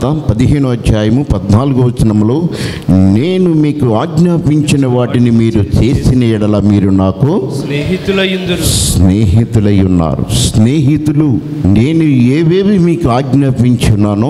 సువార్త పదిహేనో అధ్యాయము పద్నాలుగో వచనంలో నేను మీకు ఆజ్ఞాపించిన వాటిని మీరు చేసిన ఎడల మీరు నాకు స్నేహితులయ్యుందురు స్నేహితులై ఉన్నారు స్నేహితులు నేను ఏవేవి మీకు ఆజ్ఞాపించున్నానో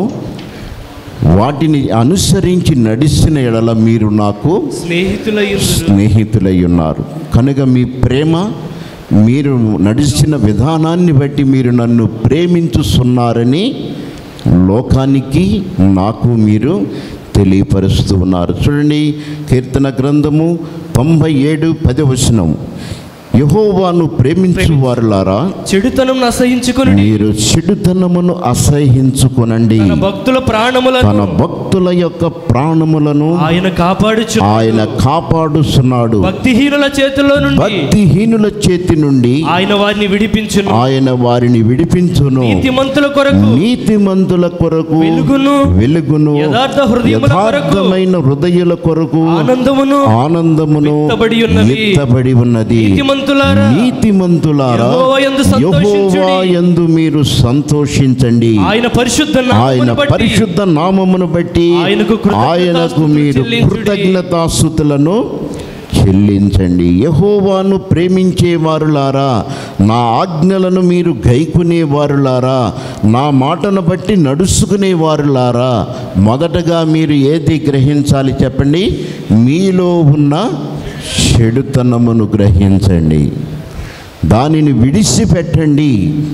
వాటిని అనుసరించి నడిచిన ఎడల మీరు నాకు స్నేహితులయ్యుందురు స్నేహితులై ఉన్నారు కనుక మీ ప్రేమ మీరు నడిచిన విధానాన్ని బట్టి మీరు నన్ను ప్రేమించుతున్నారని లోకానికి నాకు మీరు తెలియపరుస్తూ ఉన్నారు చూడండి కీర్తన గ్రంథము తొంభై ఏడు పదవచనం యహోవాను ప్రేమించు వారులారా చెడుతనం అసహించుకుని మీరు చెడుతనమును అసహించుకొనండి తన భక్తుల ప్రాణములను తన భక్తుల యొక్క ప్రాణములను ఆయన కాపాడుచు ఆయన కాపాడుతున్నాడు భక్తిహీనుల చేతుల్లో నుండి భక్తిహీనుల చేతి నుండి ఆయన వారిని విడిపించును ఆయన వారిని విడిపించును నీతిమంతుల కొరకు నీతిమంతుల కొరకు వెలుగును వెలుగును యథార్థ హృదయముల కొరకు యథార్థమైన హృదయుల కొరకు ఆనందమును ఆనందమును విత్తబడి ఉన్నవి. విత్తబడి ఉన్నది నీతిమంతులారా నీతిమంతులారా యెహోవా యందు సంతోషించుడి. యెహోవా యందు మీరు సంతోషించండి ఆయన పరిశుద్ధ ఆయన నామమును బట్టి పరిశుద్ధ నామమును బట్టి ఆయనకు కృతజ్ఞతాస్తుతులు ఆయనకు మీరు చెల్లించుడి. కృతజ్ఞతాస్థుతులను చెల్లించండి యహోవాను ప్రేమించే వారులారా నా ఆజ్ఞలను మీరు గైకునే వారులారా నా మాటను బట్టి నడుచుకునే వారులారా మొదటగా మీరు ఏది గ్రహించాలి చెప్పండి మీలో ఉన్న చెడుతనమును గ్రహించండి దానిని విడిచిపెట్టండి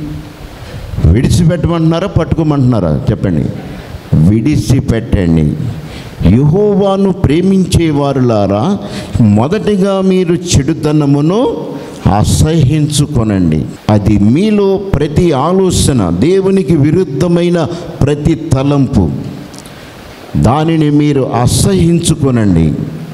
విడిచిపెట్టమంటున్నారా పట్టుకోమంటున్నారా చెప్పండి విడిచిపెట్టండి యహోవాను ప్రేమించేవారులారా మొదటిగా మీరు చెడుతనమును అసహించుకొనండి అది మీలో ప్రతి ఆలోచన దేవునికి విరుద్ధమైన ప్రతి తలంపు దానిని మీరు అసహించుకొనండి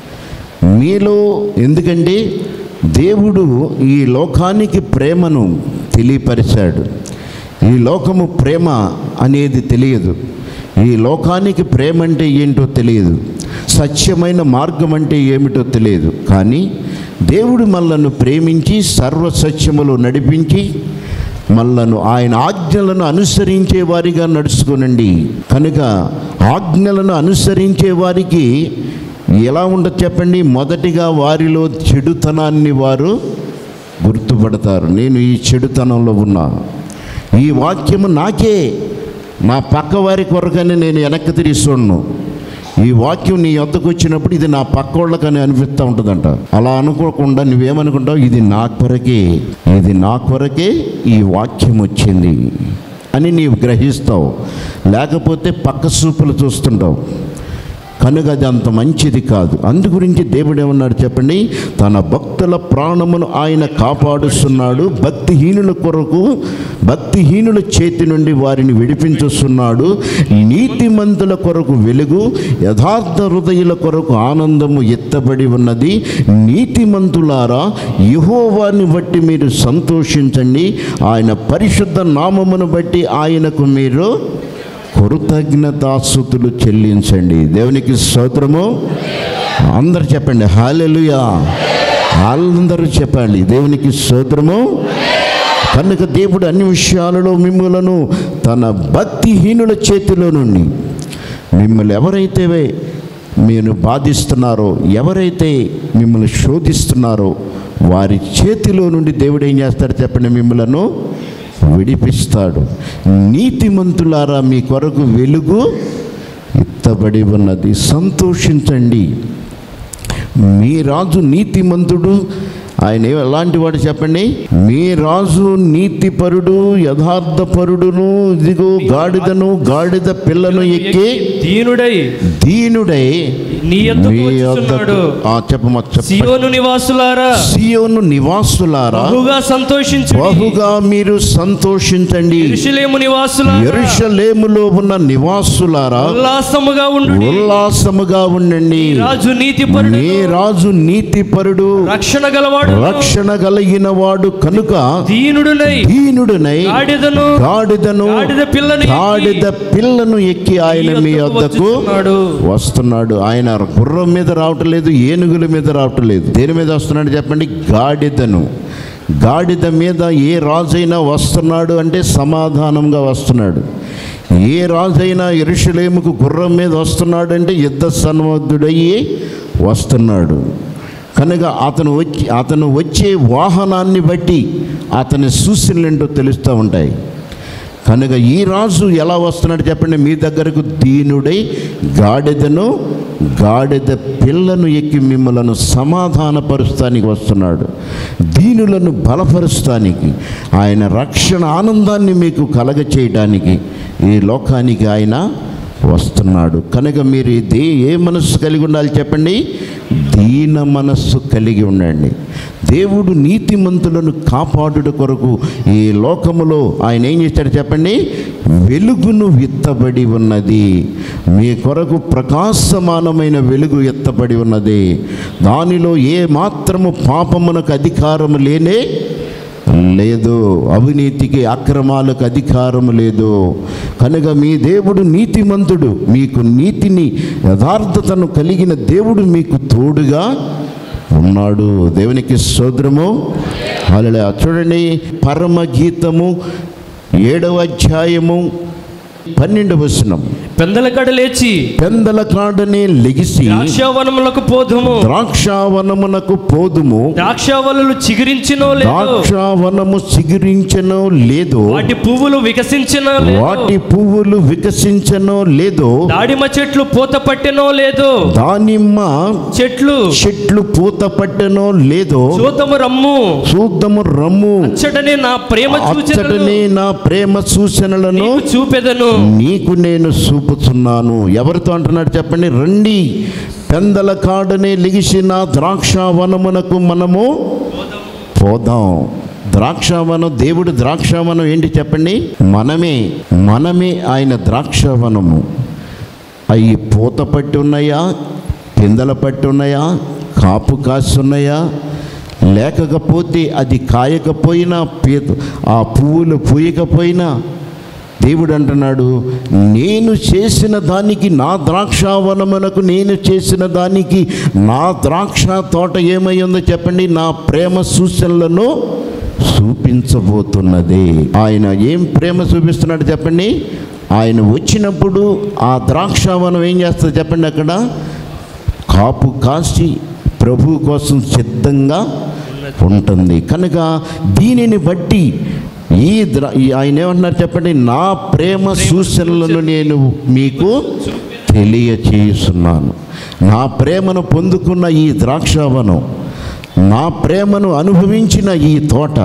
మీలో ఎందుకంటే దేవుడు ఈ లోకానికి ప్రేమను తెలియపరిచాడు ఈ లోకము ప్రేమ అనేది తెలియదు ఈ లోకానికి ప్రేమ అంటే ఏంటో తెలియదు సత్యమైన మార్గం అంటే ఏమిటో తెలియదు కానీ దేవుడు మనలను ప్రేమించి సర్వసత్యములు నడిపించి మనలను ఆయన ఆజ్ఞలను అనుసరించే వారిగా నడుచుకోనండి కనుక ఆజ్ఞలను అనుసరించే వారికి ఎలా ఉండదు చెప్పండి మొదటిగా వారిలో చెడుతనాన్ని వారు గుర్తుపడతారు నేను ఈ చెడుతనంలో ఉన్నా ఈ వాక్యము నాకే నా పక్క వారి కొరకని నేను వెనక్కి తిరిగి చూడను ఈ వాక్యం నీ వద్దకు వచ్చినప్పుడు ఇది నా పక్క వాళ్ళకని అనిపిస్తూ ఉంటుందంట అలా అనుకోకుండా నువ్వేమనుకుంటావు ఇది నా కొరకే ఇది నా కొరకే ఈ వాక్యం వచ్చింది అని నీవు గ్రహిస్తావు లేకపోతే పక్క సూపులు చూస్తుంటావు కనుక అది అంత మంచిది కాదు అందు గురించి దేవుడు ఏమన్నాడు చెప్పండి తన భక్తుల ప్రాణమును ఆయన కాపాడుస్తున్నాడు భక్తిహీనుల కొరకు భక్తిహీనుల చేతి నుండి వారిని విడిపించుస్తున్నాడు నీతిమంతుల కొరకు వెలుగు యథార్థ హృదయుల కొరకు ఆనందము ఎత్తబడి ఉన్నది నీతిమంతులారా యహోవాని బట్టి మీరు సంతోషించండి ఆయన పరిశుద్ధ నామమును బట్టి ఆయనకు మీరు కృతజ్ఞతాస్థుతులు చెల్లించండి దేవునికి స్తోత్రము అందరు చెప్పండి హాలెలుయా అందరూ చెప్పండి దేవునికి స్తోత్రము కనుక దేవుడు అన్ని విషయాలలో మిమ్మలను తన భక్తిహీనుల చేతిలో నుండి మిమ్మల్ని ఎవరైతే మీరు బాధిస్తున్నారో ఎవరైతే మిమ్మల్ని శోధిస్తున్నారో వారి చేతిలో నుండి దేవుడు ఏం చేస్తాడు చెప్పండి మిమ్మలను విడిపిస్తాడు నీతిమంతులారా మీ కొరకు వెలుగు ఎత్తబడి ఉన్నది సంతోషించండి మీ రాజు నీతిమంతుడు ఆయన ఏ- ఎలాంటి వాడు చెప్పండి మీ రాజు నీతిపరుడు యథార్థపరుడును ఇదిగో గాడిదను గాడిద పిల్లను ఎక్కి దీనుడై దీనుడై నీ యొద్దకు మీ వచ్చుచున్నాడు. యొద్దకు ఆ చెప్పమ చెప్ప సియోను నివాసులారా సియోను నివాసులారా బహుగా సంతోషించు బహుగా మీరు సంతోషించండి ఎరుషలేము నివాసులారా ఎరుషలేములో ఉన్న నివాసులారా ఉల్లాసముగా ఉండు ఉల్లాసముగా ఉండండి రాజు నీతిపరుడు నీ రాజు నీతిపరుడు రక్షణ గలవాడు రక్షణ కలిగిన వాడు కనుక దీనుడునై దీనుడునై గాడిదను గాడిదను గాడిద పిల్లను ఎక్కి గాడిద పిల్లను ఎక్కి ఆయన మీ వద్దకు వచ్చుచున్నాడు. వస్తున్నాడు ఆయన గుర్రం మీద రావటం లేదు ఏనుగుల మీద రావటం లేదు దేని మీద వస్తున్నాడు చెప్పండి గాడిదను గాడిద మీద ఏ రాజైనా వస్తున్నాడు అంటే సమాధానంగా వస్తున్నాడు ఏ రాజైనా ఎరుషలేముకు గుర్రం మీద వస్తున్నాడంటే యుద్ధ సన్మద్ధుడయ్యి వస్తున్నాడు కనుక అతను వచ్చి అతను వచ్చే వాహనాన్ని బట్టి అతని సూచనలు ఏంటో తెలుస్తూ ఉంటాయి కనుక ఈ రాజు ఎలా వస్తున్నాడు చెప్పండి మీ దగ్గరకు దీనుడై గాడిదను గాడిద పిల్లను ఎక్కి మిమ్మలను సమాధానపరుస్తానికి వస్తున్నాడు దీనులను బలపరుస్తానికి ఆయన రక్షణ ఆనందాన్ని మీకు కలగ చేయడానికి ఈ లోకానికి ఆయన వస్తున్నాడు కనుక మీరు ఇది ఏ మనస్సు కలిగి ఉండాలి చెప్పండి దీన మనస్సు కలిగి ఉండండి దేవుడు నీతిమంతులను కాపాడుట కొరకు ఈ లోకములో ఆయన ఏం చేశాడు చెప్పండి వెలుగును విత్తబడి ఉన్నది మీ కొరకు ప్రకాశమానమైన వెలుగు ఎత్తబడి ఉన్నది దానిలో ఏ మాత్రము పాపమునకు అధికారము లేనే లేదు అవినీతికి అక్రమాలకు అధికారం లేదు కనుక మీ దేవుడు నీతిమంతుడు మీకు నీతిని యథార్థతను కలిగిన దేవుడు మీకు తోడుగా ఉన్నాడు దేవునికి సోదరము అలా చూడండి పరమగీతము ఏడవ అధ్యాయము పన్నెండవ వచనం పెందలకడ లేచి పెందల కాడనే లెగిసి ద్రాక్షావనములకు పోదుము ద్రాక్షావనమునకు పోదుము ద్రాక్షావలలు చిగురించినో లేదో ద్రాక్షావనము చిగురించనో లేదో వాటి పువ్వులు వికసించినో లేదో వాటి పువ్వులు వికసించనో లేదో దాడిమ చెట్లు పూత పట్టెనో లేదో దానిమ్మ చెట్లు చెట్లు పూత పట్టెనో లేదో చూతము రమ్ము చూద్దాము రమ్ము అచ్చటనే నా ప్రేమ సూచనలు అచ్చటనే నా ప్రేమ సూచనలను నీకు చూపెదను నీకు నేను చూపుతున్నాను ఎవరితో అంటున్నాడు చెప్పండి రండి పెందల కాడనే లిగిసిన ద్రాక్షావనమునకు మనము పోదాం ద్రాక్షావనం దేవుడు ద్రాక్షావనం ఏంటి చెప్పండి మనమే మనమే ఆయన ద్రాక్షావనము అవి పూత పట్టి ఉన్నాయా పిందెల పట్టి ఉన్నాయా కాపు కాసి ఉన్నాయా లేకపోతే అది కాయకపోయినా పీత ఆ పువ్వులు పూయకపోయినా దేవుడు అంటున్నాడు నేను చేసిన దానికి నా ద్రాక్షావనమునకు నేను చేసిన దానికి నా ద్రాక్ష తోట ఏమై ఉందో చెప్పండి నా ప్రేమ సూచనలను చూపించబోతున్నది ఆయన ఏం ప్రేమ చూపిస్తున్నాడు చెప్పండి ఆయన వచ్చినప్పుడు ఆ ద్రాక్షావనం ఏం చేస్తుంది చెప్పండి అక్కడ కాపు కాసి ప్రభు కోసం సిద్ధంగా ఉంటుంది కనుక దీనిని బట్టి ఈ ద్ర ఈ ఆయన ఏమంటున్నారు చెప్పండి నా ప్రేమ సూచనలను నేను మీకు తెలియచేస్తున్నాను నా ప్రేమను పొందుకున్న ఈ ద్రాక్షావనం నా ప్రేమను అనుభవించిన ఈ తోట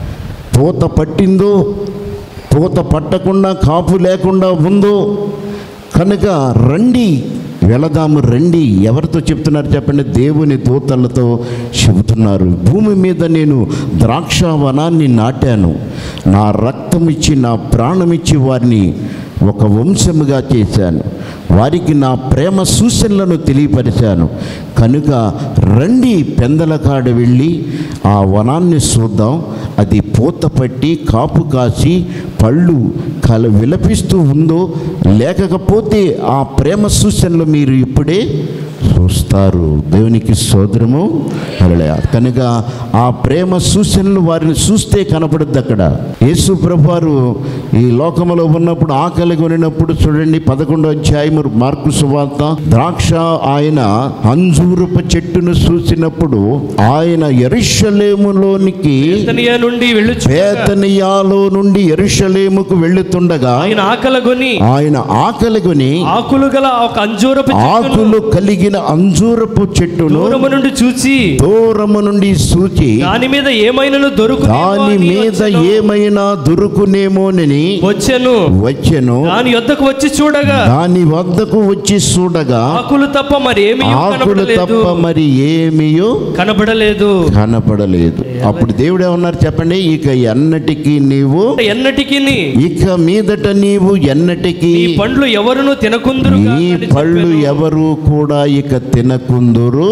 పూత పట్టిందో పూత పట్టకుండా కాపు లేకుండా ఉందో కనుక రండి వెళదాము రండి ఎవరితో చెప్తున్నారు చెప్పండి దేవుని దూతలతో చెబుతున్నారు భూమి మీద నేను ద్రాక్షావనాన్ని నాటాను నా రక్తం ఇచ్చి నా ప్రాణం ఇచ్చి వారిని ఒక వంశముగా చేశాను వారికి నా ప్రేమ సూచనలను తెలియపరిచాను కనుక రండి పెందలకాడ వెళ్ళి ఆ వనాన్ని చూద్దాం అది పూత పట్టి కాపు కాసి పళ్ళు కల విలపిస్తూ ఉందో లేకపోతే ఆ ప్రేమ సూచనలు మీరు ఇప్పుడే చూస్తారు దేవునికి సోదరము హల్లెలూయా కనుక ఆ ప్రేమ సూచనలు వారిని చూస్తే కనపడుద్ది అక్కడ యేసు ప్రభువారు ఈ లోకములో ఉన్నప్పుడు ఆకలి కొనినప్పుడు చూడండి పదకొండో అధ్యాయము మార్కు సువార్త ద్రాక్ష ఆయన అంజూరపు చెట్టును చూసినప్పుడు ఆయన ఎరుషలేములోనికి బేతనియా నుండి వెళ్ళుచు పేతనియాలో నుండి ఎరుషలేముకు వెళ్ళుతుండగా ఆయన ఆకలగొని ఆయన ఆకలి కొని ఆకులు గల ఒక అంజూరపు చెట్టును ఆకులు కలిగిన అంజూరపు చెట్టును దూరము నుండి చూచి దూరము నుండి సూచి దాని మీద ఏమైనా దొరుకు దాని మీద ఏమైనా దొరుకునేమోనని వచ్చెను వచ్చెను దాని యొద్దకు వచ్చి చూడగా దాని వద్దకు వచ్చి చూడగా ఆకులు తప్ప మరి ఏమీ ఆకులు కనబడలేదు తప్ప మరి ఏమీయో కనబడలేదు కనపడలేదు అప్పుడు దేవుడు ఏమన్నారు చెప్పండి ఇక ఎన్నటికి నీవు ఎన్నటికి ఇక మీదట నీవు ఎన్నటికి ఈ పండ్లు ఎవరును తినకుందురు ఈ పళ్ళు ఎవరు కూడా ఇక తినకుందురు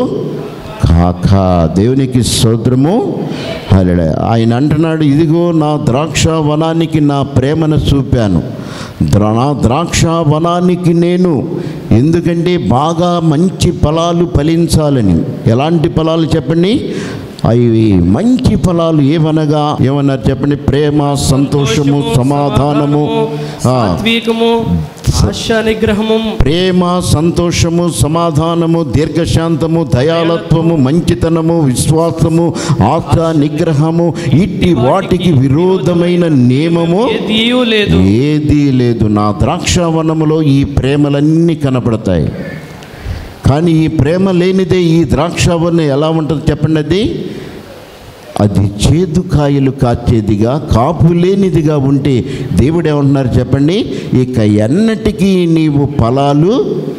కాక దేవునికి సోదరము హల్లెలూయా. ఆయన అంటున్నాడు ఇదిగో నా ద్రాక్ష వనానికి నా ప్రేమను చూపాను ద్రా- నా ద్రాక్ష వనానికి నేను ఎందుకంటే బాగా మంచి ఫలాలు ఫలించాలని ఎలాంటి ఫలాలు చెప్పండి అవి మంచి ఫలాలు ఏమనగా ఏమన్నారు చెప్పండి ప్రేమ సంతోషము సమాధానము ఆ, సాత్వికము ఆశా నిగ్రహము ప్రేమ సంతోషము సమాధానము దీర్ఘశాంతము దయాలత్వము మంచితనము విశ్వాసము ఆశ నిగ్రహము ఇట్టి వాటికి విరోధమైన నియమము ఏదీయూ లేదు ఏదీ లేదు నా ద్రాక్షావనములో ఈ ప్రేమలన్నీ కనపడతాయి కానీ ఈ ప్రేమ లేనిదే ఈ ద్రాక్షావనం ఎలా ఉంటుంది చెప్పండి అది అది చేదు కాయలు కాచేదిగా కాపు లేనిదిగా ఉంటే దేవుడు ఏమంటున్నారు చెప్పండి ఇక ఎన్నటికీ నీవు ఫలాలు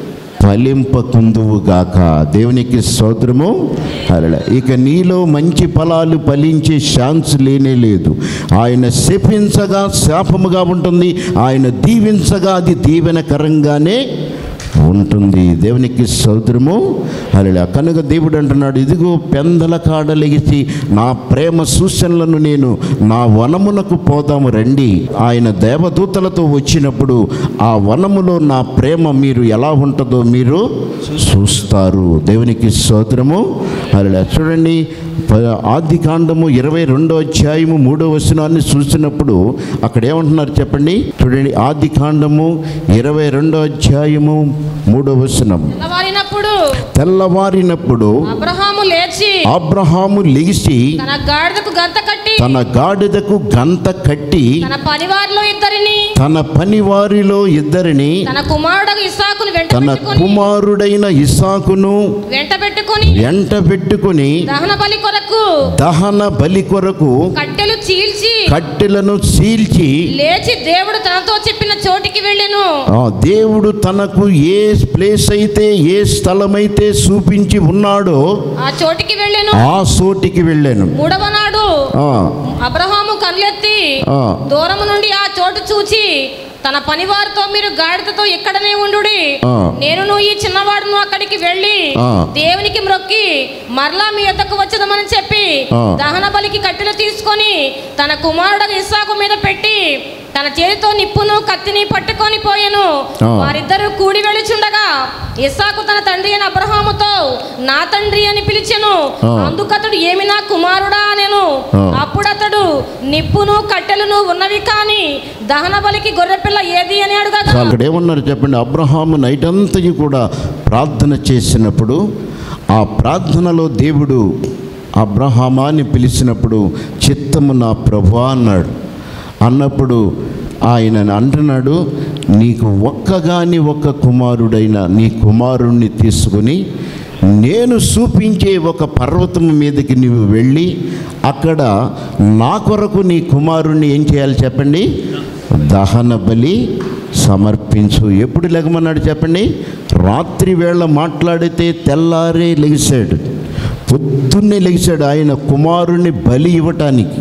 ఫలింపకుందువుగాక దేవునికి స్తోత్రము అలా ఇక నీలో మంచి ఫలాలు ఫలించే ఛాన్స్ లేనే లేదు ఆయన శపించగా శాపముగా ఉంటుంది ఆయన దీవించగా అది దీవెనకరంగానే ఉంటుంది దేవునికి సౌద్రము అలా కనుక దేవుడు అంటున్నాడు ఇదిగో పెందల కాడలిగిసి నా ప్రేమ సూచనలను నేను నా వనమునకు పోదాము రండి ఆయన దేవదూతలతో వచ్చినప్పుడు ఆ వనములో నా ప్రేమ మీరు ఎలా ఉంటుందో మీరు చూస్తారు దేవునికి స్తోత్రము అలా చూడండి ప- ఆది కాండము ఇరవై రెండో అధ్యాయము మూడో వచనాన్ని చూసినప్పుడు అక్కడ ఏమంటున్నారు చెప్పండి చూడండి ఆది కాండము ఇరవై రెండో అధ్యాయము మూడో వచనం తెల్లవారినప్పుడు తెల్లవారినప్పుడు అబ్రహాము లేచి అబ్రహాము లెగిసి తన గాడిదకు గంత కట్టి తన గాడిదకు గంత కట్టి తన పనివారిలో ఇద్దరిని తన పనివారిలో ఇద్దరిని తన కుమారుడు ఇసాకును వెంట తన పెట్టుకొని కుమారుడైన ఇసాకును వెంట పెట్టుకొని వెంట పెట్టుకుని దహన బలి కొరకు దహన బలి కొరకు కట్టెలు చీల్చి కట్టెలను చీల్చి లేచి దేవుడు తనతో చెప్పిన చోటికి వెళ్ళెను ఆ దేవుడు తనకు ఏ ప్లేస్ అయితే ఏ స్థలమైతే చూపించి ఉన్నాడో ఆ చోటికి వెళ్ళెను ఆ చోటికి వెళ్ళాను మూడవ నాడు ఆ, అబ్రహాము కనులెత్తి ఆ. దూరము నుండి ఆ చోటు చూచి తన పనివారితో మీరు గాడిదతో ఇక్కడనే ఉండుడి ఆ. నేను ఈ చిన్నవాడును అక్కడికి వెళ్ళి ఆ. దేవునికి మ్రొక్కి మరలా మీ యొద్దకు వచ్చదమని చెప్పి ఆ. దహన బలికి కట్టెలు తీసుకొని తన కుమారుడు ఇస్సాకు మీద పెట్టి తన చేతితో నిప్పును కత్తిని పట్టుకొని పోయెను ఆ. వారిద్దరూ కూడి వెళ్ళుచుండగా ఇస్సాకు తన తండ్రి అయిన అబ్రహాముతో నా తండ్రి అని పిలిచెను ఆ. అందుకతడు ఏమి నా కుమారుడా అనెను ఆ. అప్పుడు అతడు నిప్పును కట్టెలను ఉన్నవి కానీ దహన బలికి గొర్రెపిల్ల ఏది అని అడుగగా అక్కడ ఏమన్నారు చెప్పండి అబ్రహాము నైట్ అంతయు కూడా ప్రార్థన చేసినప్పుడు ఆ ప్రార్థనలో దేవుడు అబ్రహామాని పిలిచినప్పుడు చిత్తము నా ప్రభా అన్నాడు అన్నప్పుడు ఆయన అంటున్నాడు నీకు ఒక్కగాని ఒక్క కుమారుడైన నీ కుమారుణ్ణి తీసుకుని నేను చూపించే ఒక పర్వతం మీదకి నీవు వెళ్ళి అక్కడ నా కొరకు నీ కుమారుణ్ణి ఏం చేయాలి చెప్పండి దహన బలి సమర్పించు ఎప్పుడు లెగమన్నాడు చెప్పండి రాత్రి వేళ మాట్లాడితే తెల్లారే లెగిశాడు పొద్దున్నే లెగిశాడు ఆయన కుమారుణ్ణి బలి ఇవ్వటానికి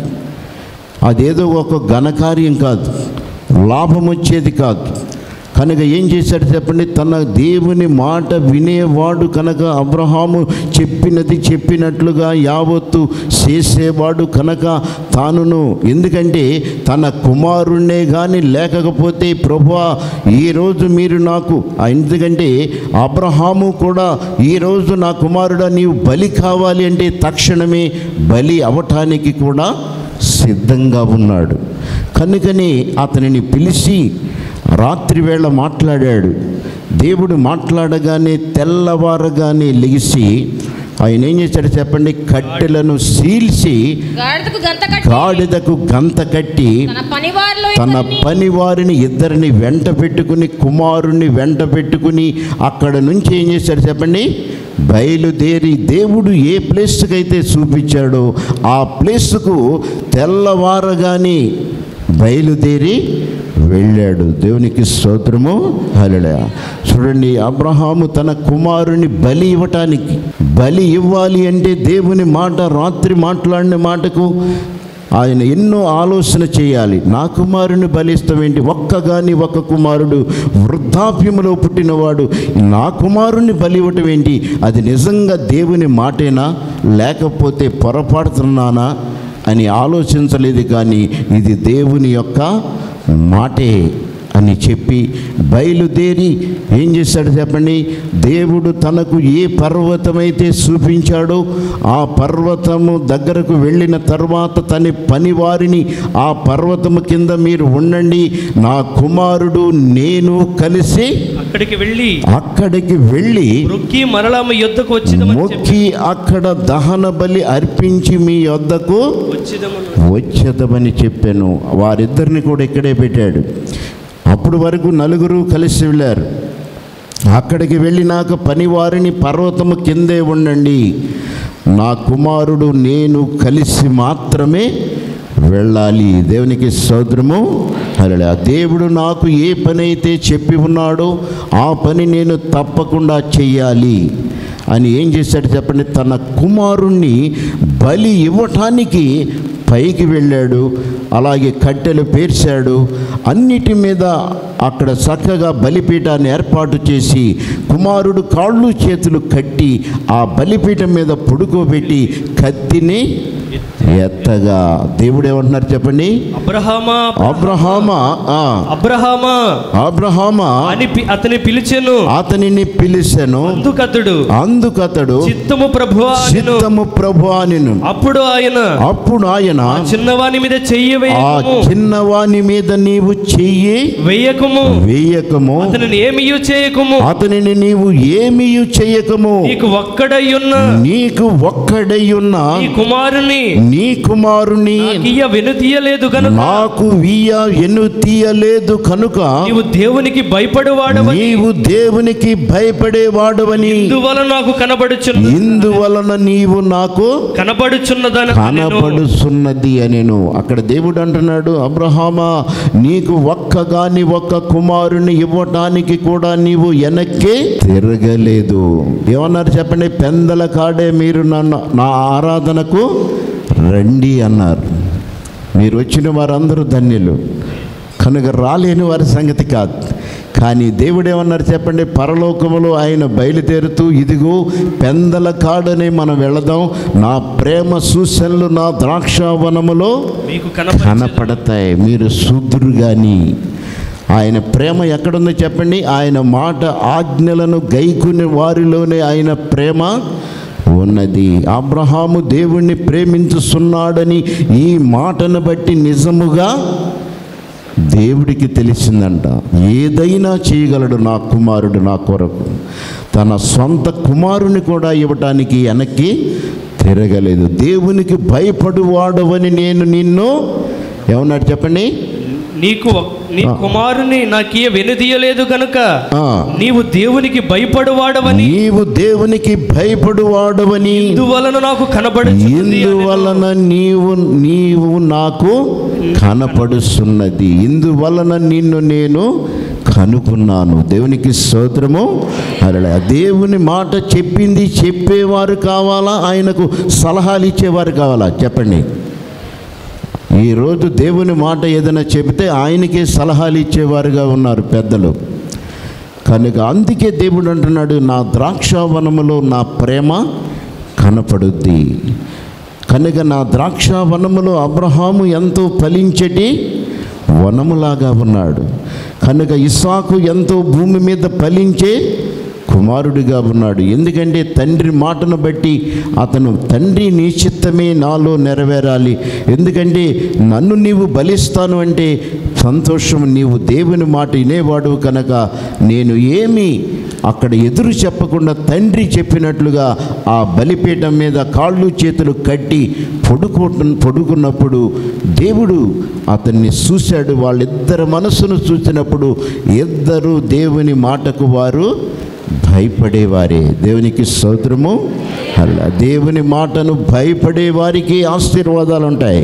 అదేదో ఒక ఘనకార్యం కాదు లాభం వచ్చేది కాదు కనుక ఏం చేశాడు చెప్పండి తన దేవుని మాట వినేవాడు కనుక అబ్రహాము చెప్పినది చెప్పినట్లుగా యావత్తు చేసేవాడు కనుక తానును ఎందుకంటే తన కుమారుణ్ణే కానీ లేకపోతే ప్రభువా ఈరోజు మీరు నాకు ఎందుకంటే అబ్రహాము కూడా ఈరోజు నా కుమారుడా నీవు బలి కావాలి అంటే తక్షణమే బలి అవటానికి కూడా సిద్ధంగా ఉన్నాడు కనుకనే అతనిని పిలిచి రాత్రి వేళ మాట్లాడాడు దేవుడు మాట్లాడగానే తెల్లవారగానే లెగిసి ఆయన ఏం చేశాడు చెప్పండి కట్టెలను సీల్చి గాడిదకు గంత కట్టి గాడిదకు గంత కట్టి తన పనివారిలో తన ఇద్దరిని పని వారిని ఇద్దరిని వెంట పెట్టుకుని కుమారుణ్ణి వెంట పెట్టుకుని అక్కడ నుంచి ఏం చేశాడు చెప్పండి బయలుదేరి దేవుడు ఏ ప్లేస్కి అయితే చూపించాడో ఆ ప్లేస్కు తెల్లవారగానే బయలుదేరి వెళ్ళాడు దేవునికి స్తోత్రము హల్లెలూయా చూడండి అబ్రహాము తన కుమారుని బలి ఇవ్వటానికి బలి ఇవ్వాలి అంటే దేవుని మాట రాత్రి మాట్లాడిన మాటకు ఆయన ఎన్నో ఆలోచన చేయాలి నా కుమారుని బలిస్తామేంటి ఒక్కగాని ఒక్క కుమారుడు వృద్ధాప్యములో పుట్టినవాడు నా కుమారుని బలి ఇవ్వటం ఏంటి అది నిజంగా దేవుని మాటేనా లేకపోతే పొరపాడుతున్నానా అని ఆలోచించలేదు కానీ ఇది దేవుని యొక్క మాటే అని చెప్పి బయలుదేరి ఏం చేశాడు చెప్పండి దేవుడు తనకు ఏ పర్వతమైతే చూపించాడో ఆ పర్వతము దగ్గరకు వెళ్ళిన తర్వాత తన పనివారిని ఆ పర్వతము కింద మీరు ఉండండి నా కుమారుడు నేను కలిసి అక్కడికి వెళ్ళి అక్కడికి వెళ్ళి రొక్కి మరలా మీ యొద్దకు వచ్చిదమని చెప్పి మొక్కి అక్కడ దహన బలి అర్పించి మీ వద్దకు వచ్చిదమను వచ్చేదమని చెప్పాను వారిద్దరిని కూడా ఇక్కడే పెట్టాడు అప్పుడు వరకు నలుగురు కలిసి వెళ్ళారు అక్కడికి వెళ్ళినాక పనివారిని పర్వతము కిందే ఉండండి నా కుమారుడు నేను కలిసి మాత్రమే వెళ్ళాలి దేవునికి సోదరము అలా దేవుడు నాకు ఏ పని అయితే చెప్పి ఉన్నాడో ఆ పని నేను తప్పకుండా చెయ్యాలి అని ఏం చేశాడు చెప్పండి తన కుమారుణ్ణి బలి ఇవ్వటానికి పైకి వెళ్ళాడు అలాగే కట్టెలు పేర్చాడు అన్నిటి మీద అక్కడ చక్కగా బలిపీఠాన్ని ఏర్పాటు చేసి కుమారుడు కాళ్ళు చేతులు కట్టి ఆ బలిపీఠం మీద పడుకోబెట్టి కత్తిని ఎత్తగా దేవుడు ఏమంటున్నారు చెప్పండి అబ్రహామా అబ్రహామా ఆ, అబ్రహామా అబ్రహామా అని పి- అతని పిలిచెను అతనిని పిలిచెను అందుకతడు అందుకతడు చిత్తము ప్రభువా అనెను. చిత్తము ప్రభు అనెను అప్పుడు ఆయన అప్పుడు ఆయన ఆ చిన్నవాని మీద చెయ్యి ఆ వేయకము చిన్నవాని మీద నీవు చెయ్యి వేయకము వేయకము అతనిని ఏమియు చేయకము అతనిని నీవు ఏమీయు చెయ్యకము నీకు ఒక్కడయ్యున్న నీకు ఒక్కడయ్యున్న ఈ కుమారుని నీ కుమారుని నాకియ్య వెనుతీయలేదు కనుక నాకు వీయ ఎను తీయలేదు కనుక నీవు దేవునికి భయపడువాడవని నీవు దేవునికి భయపడేవాడవని ఇందువల్ల నాకు కనబడుచున్న ఇందువలన నీవు నాకు కనబడుచున్నదని కనపడుచున్నది అనెను అక్కడ దేవుడు అంటున్నాడు అబ్రహామా నీకు ఒక్క గాని ఒక్క కుమారుని ఇవ్వటానికి కూడా నీవు వెనక్కి తిరగలేదు ఏమన్నారు చెప్పండి పెందల కాడే మీరు నన్ను నా ఆరాధనకు రండి అన్నారు మీరు వచ్చిన వారందరూ ధన్యులు కనుక రాలేని వారి సంగతి కాదు కానీ దేవుడు ఏమన్నారు చెప్పండి పరలోకములో ఆయన బయలుదేరుతూ ఇదిగో పెందల కాడని మనం వెళదాం నా ప్రేమ సూచనలు నా ద్రాక్షావనములో మీకు కనపడ కనపడతాయి మీరు శూద్రులు కానీ ఆయన ప్రేమ ఎక్కడుందో చెప్పండి ఆయన మాట ఆజ్ఞలను గైకునే వారిలోనే ఆయన ప్రేమ ఉన్నది అబ్రహాము దేవుణ్ణి ప్రేమించుస్తున్నాడని ఈ మాటను బట్టి నిజముగా దేవుడికి తెలిసిందంట ఏదైనా చేయగలడు నా కుమారుడు నా కొరకు తన సొంత కుమారుని కూడా ఇవ్వటానికి వెనక్కి తిరగలేదు దేవునికి భయపడువాడవని నేను నిన్ను ఏమన్నాడు చెప్పండి నీకు ఒక్- నీ ఆ. కుమారుని నాకియ వెనుదీయలేదు కనుక ఆ, నీవు దేవునికి భయపడువాడవని నీవు దేవునికి భయపడువాడవని ఇందువలన నాకు కనబడుచున్నది ఇందువలన నీవు నీవు నాకు కనపడుస్తున్నది ఇందువలన నిన్ను నేను కనుక్కున్నాను దేవునికి స్తోత్రము అలా దేవుని మాట చెప్పింది చెప్పేవారు కావాలా ఆయనకు సలహాలు ఇచ్చేవారు కావాలా చెప్పండి ఈరోజు దేవుని మాట ఏదైనా చెబితే ఆయనకే సలహాలు ఇచ్చేవారుగా ఉన్నారు పెద్దలు కనుక అందుకే దేవుడు అంటున్నాడు నా ద్రాక్షావనములో నా ప్రేమ కనపడుద్ది కనుక నా ద్రాక్షావనములో అబ్రహాము ఎంతో ఫలించటి వనములాగా ఉన్నాడు కనుక ఇస్సాకు ఎంతో భూమి మీద ఫలించే కుమారుడిగా ఉన్నాడు ఎందుకంటే తండ్రి మాటను బట్టి అతను తండ్రి నీ చిత్తమే నాలో నెరవేరాలి ఎందుకంటే నన్ను నీవు బలిస్తాను అంటే సంతోషం నీవు దేవుని మాట వినేవాడు కనుక నేను ఏమి అక్కడ ఎదురు చెప్పకుండా తండ్రి చెప్పినట్లుగా ఆ బలిపీఠం మీద కాళ్ళు చేతులు కట్టి పొడుకు పొడుకున్నప్పుడు దేవుడు అతన్ని చూశాడు వాళ్ళిద్దరి మనసును చూసినప్పుడు ఇద్దరు దేవుని మాటకు వారు భయపడేవారే దేవునికి స్తోత్రము అలా దేవుని మాటను భయపడే వారికి ఆశీర్వాదాలు ఉంటాయి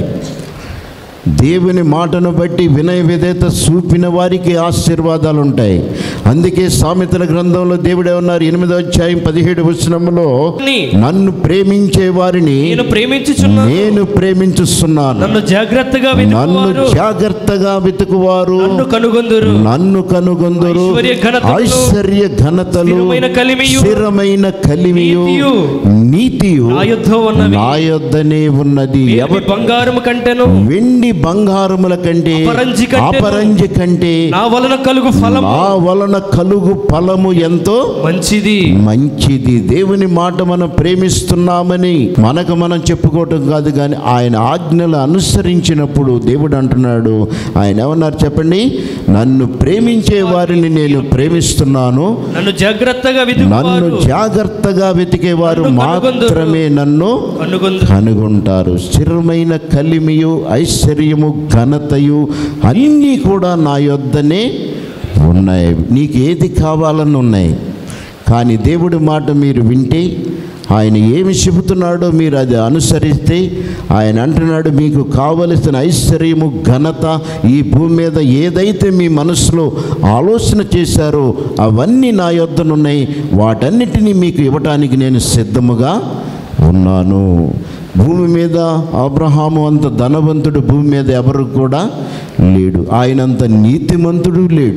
దేవుని మాటను బట్టి వినయ విధేత చూపిన వారికి ఆశీర్వాదాలు ఉంటాయి అందుకే సామెతల గ్రంథంలో దేవుడు ఏమన్నారు ఎనిమిదో అధ్యాయం పదిహేడు వచనంలో ని నన్ను ప్రేమించే వారిని నేను ప్రేమించుచున్నాను నేను ప్రేమించుస్తున్నాను నన్ను జాగ్రత్తగా నన్ను వెతుకువారు జాగ్రత్తగా వెతుకువారు నన్ను కనుగొందురు నన్ను కనుగొందరు ఐశ్వర్య ఘనతలు, ఐశ్వర్య ఘనతలు స్థిరమైన కలిమియు, స్థిరమైన కలిమియు నీతియు, నీతియు నా యొద్ద ఉన్నవి నా యొద్దనే ఉన్నది వెండి ఎవరు బంగారము కంటెను వెండి బంగారముల కంటే అపరంజి కంటెను. అపరంజి కంటే నా వలన కలుగు ఫలము నా వలన కలుగు ఫలము ఎంతో మంచిది మంచిది దేవుని మాట మనం ప్రేమిస్తున్నామని మనకు మనం చెప్పుకోవటం కాదు కానీ ఆయన ఆజ్ఞలు అనుసరించినప్పుడు దేవుడు అంటున్నాడు ఆయన ఏమన్నారు చెప్పండి నన్ను ప్రేమించే వారిని నేను ప్రేమిస్తున్నాను నన్ను జాగ్రత్తగా నన్ను విధువారు జాగ్రత్తగా వెతికేవారు నన్ను కనుగొందురు. మాత్రమే నన్ను కనుగొందు కనుగొంటారు స్థిరమైన కలిమియు ఐశ్వర్యము ఘనతయు అన్నీ కూడా నా యొద్దనే ఉన్నాయి నీకు ఏది కావాలని ఉన్నాయి కానీ దేవుడి మాట మీరు వింటే ఆయన ఏమి చెబుతున్నాడో మీరు అది అనుసరిస్తే ఆయన అంటున్నాడు మీకు కావలసిన ఐశ్వర్యము ఘనత ఈ భూమి మీద ఏదైతే మీ మనసులో ఆలోచన చేశారో అవన్నీ నా యొద్దనున్నాయి వాటన్నిటినీ మీకు ఇవ్వటానికి నేను సిద్ధముగా ఉన్నాను భూమి మీద అబ్రహాము అంత ధనవంతుడు భూమి మీద ఎవరు కూడా లేడు ఆయనంత నీతిమంతుడు లేడు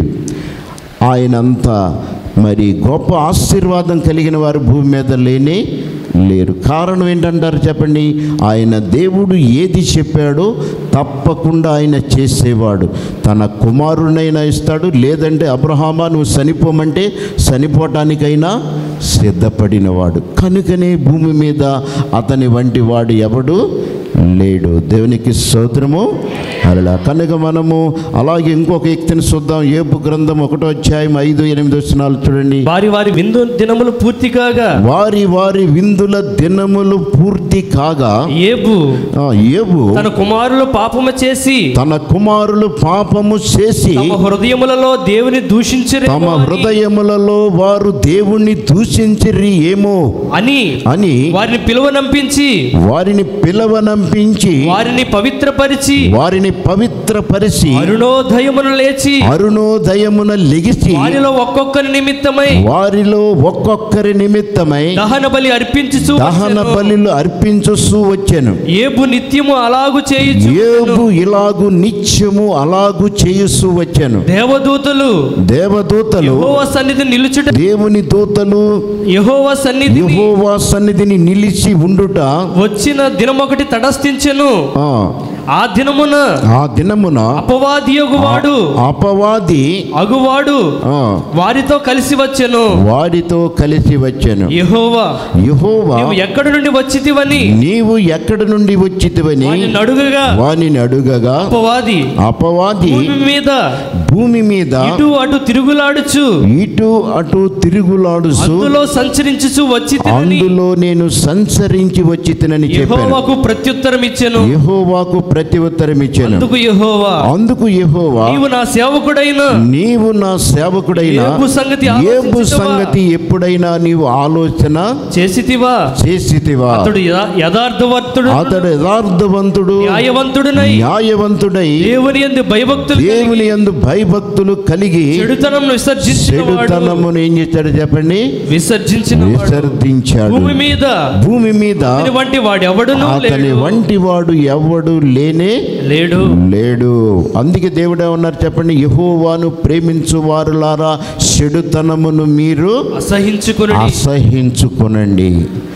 ఆయనంత మరి గొప్ప ఆశీర్వాదం కలిగిన వారు భూమి మీద లేనే లేరు కారణం ఏంటంటారు చెప్పండి ఆయన దేవుడు ఏది చెప్పాడో తప్పకుండా ఆయన చేసేవాడు తన కుమారునైనా ఇస్తాడు లేదంటే అబ్రహామా నువ్వు చనిపోమంటే చనిపోవటానికైనా సిద్ధపడినవాడు కనుకనే భూమి మీద అతని వంటి వాడు ఎవడు లేడు దేవునికి స్తోత్రము అలా కనుక మనము అలాగే ఇంకొక వ్యక్తిని చూద్దాం ఏపు గ్రంథం ఒకటో అధ్యాయం ఐదు ఎనిమిది వచనాలు చూడండి వారి వారి విందు దినములు పూర్తి కాగా వారి వారి విందుల దినములు పూర్తి కాగా ఏబు ఆ, ఏబు తన కుమారులు పాపము చేసి తన కుమారులు పాపము చేసి తమ హృదయములలో దేవుని దూషించరే తమ హృదయములలో వారు దేవుణ్ణి దూషించిరి ఏమో అని అని వారిని పిలువనంపించి వారిని పిలవనంపించి వారిని పవిత్రపరిచి వారిని పవిత్రపరిచి అరుణోదయమును లేచి అరుణోదయమున లెగిసి వారిలో ఒక్కొక్కరి నిమిత్తమై వారిలో ఒక్కొక్కరి నిమిత్తమై దహన బలి అర్పించుచు దహన వచ్చెను. బలులు అర్పించుస్తూ వచ్చాను ఏబు నిత్యము అలాగు చేయుచు ఏబు ఇలాగు నిత్యము అలాగు చేయుస్తూ వచ్చాను దేవదూతలు దేవదూతలు యెహోవా సన్నిధి నిలుచుట దేవుని దూతలు యెహోవా సన్నిధి యెహోవా సన్నిధిని నిలిచి ఉండుట వచ్చిన దినమొకటి తటస్థించెను ఆ, ఆ దినమున ఆ దినమున అపవాది అగువాడు అపవాది అగువాడు ఆ, వారితో కలిసి వచ్చెను వారితో కలిసి వచ్చాను యెహోవా యెహోవా నీవు ఎక్కడి నుండి వచ్చితివని నీవు ఎక్కడి నుండి వచ్చితివని వారిని అడుగగా వానిని అడుగగా అపవాది అపవాది భూమి మీద భూమి మీద ఇటు అటు తిరుగులాడుచు ఇటు అటు తిరుగులాడుచు అందులో సంచరించుచు వచ్చి అందులో నేను సంచరించి వచ్చి తినని చెప్పాను యెహోవాకు ప్రత్యుత్తరం ఇచ్చెను యెహోవాకు ప్రతి ఉత్తరం ఇచ్చాను అందుకు యెహోవా అందుకు యెహోవా నీవు నా సేవకుడైన నీవు నా సేవకుడైన ఏబు సంగతి ఏబు ఆలోచించుటవా? సంగతి ఎప్పుడైనా నీవు ఆలోచన చేసితివా చేసితివా అతడు యథా- యథార్థవర్తుడు అతడు యథార్థవంతుడు న్యాయవంతుడునై న్యాయవంతుడై దేవుని ఎందు భయభక్తులు దేవుని యందు భయభక్తులు కలిగి చెడుతనమును విసర్జించిన వాడు చెడుతనమును ఏం చేశాడు చెప్పండి విసర్జించిన వాడు విసర్జించాడు భూమి మీద భూమి మీద అతని వంటి వాడెవడును అతని లేడు వంటి వాడు ఎవడు లేనే లేడు లేడు అందుకే దేవుడు ఏమన్నారు చెప్పండి యహోవాను ప్రేమించు వారులారా చెడుతనమును మీరు అసహించుకుని అసహించుకొనండి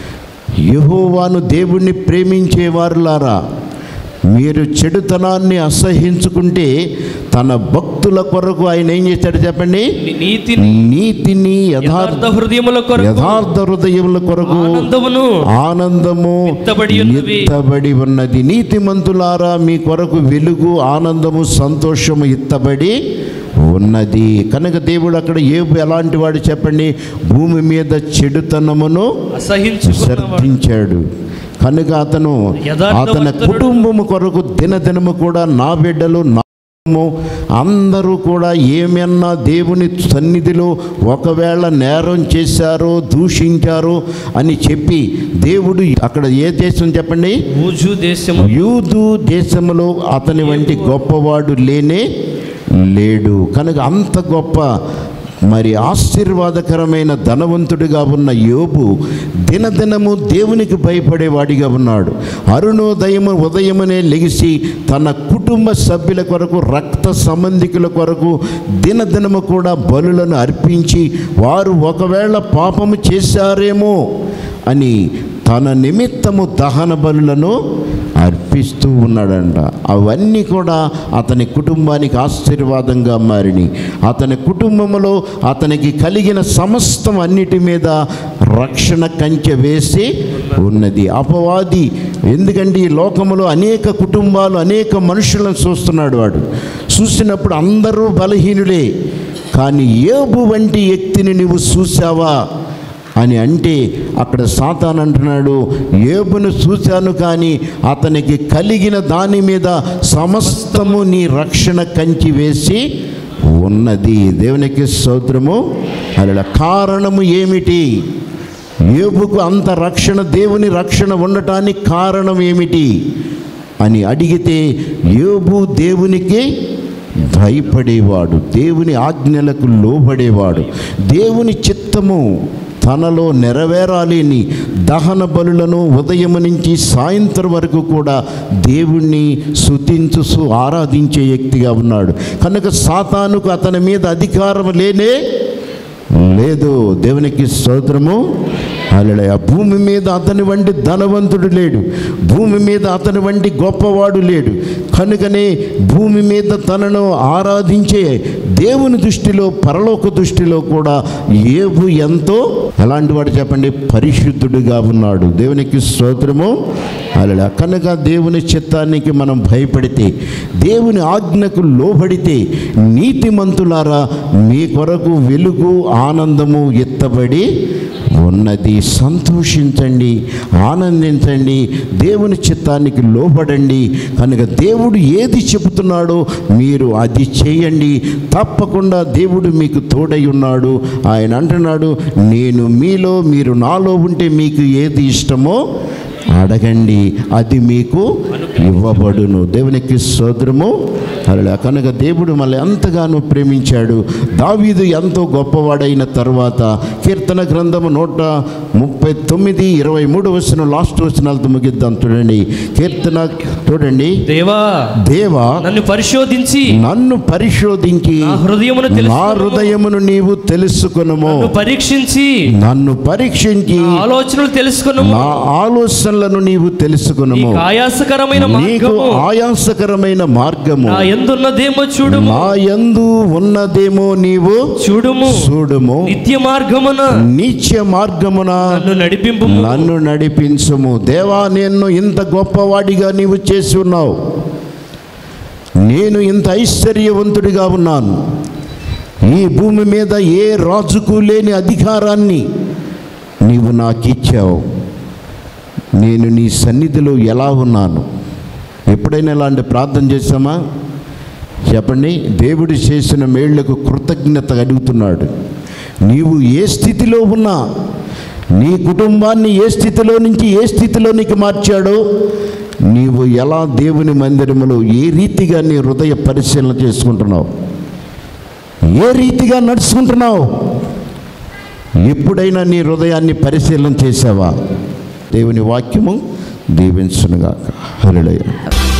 యహోవాను దేవుణ్ణి ప్రేమించే వారులారా మీరు చెడుతనాన్ని అసహించుకుంటే తన భక్తుల కొరకు ఆయన ఏం చేశాడు చెప్పండి నీతిని నీతిని యథార్థ యథార్థ హృదయముల కొరకు యథార్థ హృదయముల కొరకు ఆనందమును ఆనందము విత్తబడి ఉన్నవి. ఎత్తబడి ఉన్నది నీతిమంతులారా మీ కొరకు వెలుగు ఆనందము సంతోషము ఎత్తబడి ఉన్నది కనుక దేవుడు అక్కడ ఏబు ఎలాంటి వాడు చెప్పండి భూమి మీద చెడుతనమును అసహించుకున్నవాడు విసర్జించాడు కనుక అతను యథార్థవంతుడు. అతని కుటుంబము కొరకు దినదినము కూడా నా బిడ్డలు నా కుటుంబము అందరూ కూడా ఏమన్నా దేవుని సన్నిధిలో ఒకవేళ నేరం చేశారో దూషించారో అని చెప్పి దేవుడు అక్కడ ఏ దేశం చెప్పండి ఊజు దేశము యూదు దేశంలో అతని వంటి గొప్పవాడు లేనే లేడు కనుక అంత గొప్ప మరి ఆశీర్వాదకరమైన ధనవంతుడిగా ఉన్న యోబు దినదినము దేవునికి భయపడేవాడిగా ఉన్నాడు అరుణోదయము ఉదయమునే లెగిసి తన కుటుంబ సభ్యుల కొరకు రక్త సంబంధికుల కొరకు దినదినము కూడా బలులను అర్పించి వారు ఒకవేళ పాపము చేశారేమో అని తన నిమిత్తము దహన బలులను అర్పిస్తూ ఉన్నాడంట అవన్నీ కూడా అతని కుటుంబానికి ఆశీర్వాదంగా మారినాయి అతని కుటుంబంలో అతనికి కలిగిన సమస్తం అన్నిటి మీద రక్షణ కంచె వేసి ఉన్నది అపవాది ఎందుకంటే ఈ లోకములో అనేక కుటుంబాలు అనేక మనుషులను చూస్తున్నాడు వాడు చూసినప్పుడు అందరూ బలహీనులే కానీ ఏబు వంటి వ్యక్తిని నువ్వు చూసావా అని అంటే అక్కడ సాతాన్ అంటున్నాడు ఏబును చూశాను కానీ అతనికి కలిగిన దాని మీద సమస్తము నీ రక్షణ కంచి వేసి ఉన్నది దేవునికి స్తోత్రము అలా కారణము ఏమిటి ఏబుకు అంత రక్షణ దేవుని రక్షణ ఉండటానికి కారణం ఏమిటి అని అడిగితే యోబు దేవునికి భయపడేవాడు దేవుని ఆజ్ఞలకు లోబడేవాడు దేవుని చిత్తము తనలో నెరవేరాలని దహన బలులను ఉదయం నుంచి సాయంత్రం వరకు కూడా దేవుణ్ణి శుతించుసు ఆరాధించే వ్యక్తిగా ఉన్నాడు కనుక సాతానుకు అతని మీద అధికారం లేనే లేదు దేవునికి స్తోత్రము అలడయ భూమి మీద అతని వంటి ధనవంతుడు లేడు భూమి మీద అతని వంటి గొప్పవాడు లేడు కనుకనే భూమి మీద తనను ఆరాధించే దేవుని దృష్టిలో పరలోక దృష్టిలో కూడా ఏబు ఎంతో ఎలాంటి వాడు చెప్పండి పరిశుద్ధుడిగా ఉన్నాడు దేవునికి స్తోత్రము అలా కనుక దేవుని చిత్తానికి మనం భయపడితే దేవుని ఆజ్ఞకు లోబడితే నీతిమంతులారా మీ కొరకు వెలుగు ఆనందము ఎత్తబడి ఉన్నది సంతోషించండి ఆనందించండి దేవుని చిత్తానికి లోబడండి కనుక దేవుడు ఏది చెబుతున్నాడో మీరు అది చేయండి తప్పకుండా దేవుడు మీకు తోడై ఉన్నాడు ఆయన అంటున్నాడు నేను మీలో మీరు నాలో ఉంటే మీకు ఏది ఇష్టమో అడగండి అది మీకు ఇవ్వబడును దేవునికి సోదరము అలా కనుక దేవుడు మళ్ళీ ఎంతగానో ప్రేమించాడు దావీదు ఎంతో గొప్పవాడైన తర్వాత కీర్తన గ్రంథము నూట ముప్పై తొమ్మిది ఇరవై మూడు వచ్చిన లాస్ట్ వచనాలతో ముగిద్దాం చూడండి కీర్తన చూడండి దేవా దేవా నన్ను పరిశోధించి నన్ను పరిశోధించి నా హృదయమును నా తెలుసుకొనుము. హృదయమును నీవు తెలుసుకొనుము నన్ను పరీక్షించి నన్ను పరీక్షించి నా ఆలోచనలు తెలుసుకును నా ఆలోచనలను నీవు తెలుసుకునము నీకు ఆయాసకరమైన నీకు మార్గము ఆయాసకరమైన మార్గము నా ఎందున్నదేమో చూడుము నా యందు ఉన్నదేమో నీవు చూడుము చూడుము నిత్య మార్గమున నీచ మార్గమున నన్ను నడిపింపు నన్ను నడిపించుము దేవా నేను ఇంత గొప్పవాడిగా నీవు చేసి ఉన్నావు నేను ఇంత ఐశ్వర్యవంతుడిగా ఉన్నాను ఈ భూమి మీద ఏ రాజుకు లేని అధికారాన్ని నీవు నాకు ఇచ్చావు నేను నీ సన్నిధిలో ఎలా ఉన్నాను ఎప్పుడైనా ఇలాంటి ప్రార్థన చేశామా చెప్పండి దేవుడు చేసిన మేళ్లకు కృతజ్ఞత అడుగుతున్నాడు నీవు ఏ స్థితిలో ఉన్నా నీ కుటుంబాన్ని ఏ స్థితిలో నుంచి ఏ స్థితిలోనికి మార్చాడో నీవు ఎలా దేవుని మందిరములో ఏ రీతిగా నీ హృదయ పరిశీలన చేసుకుంటున్నావు ఏ రీతిగా నడుచుకుంటున్నావు ఎప్పుడైనా నీ హృదయాన్ని పరిశీలన చేసావా దేవుని వాక్యము దీవించునుగాక హరిడయ్య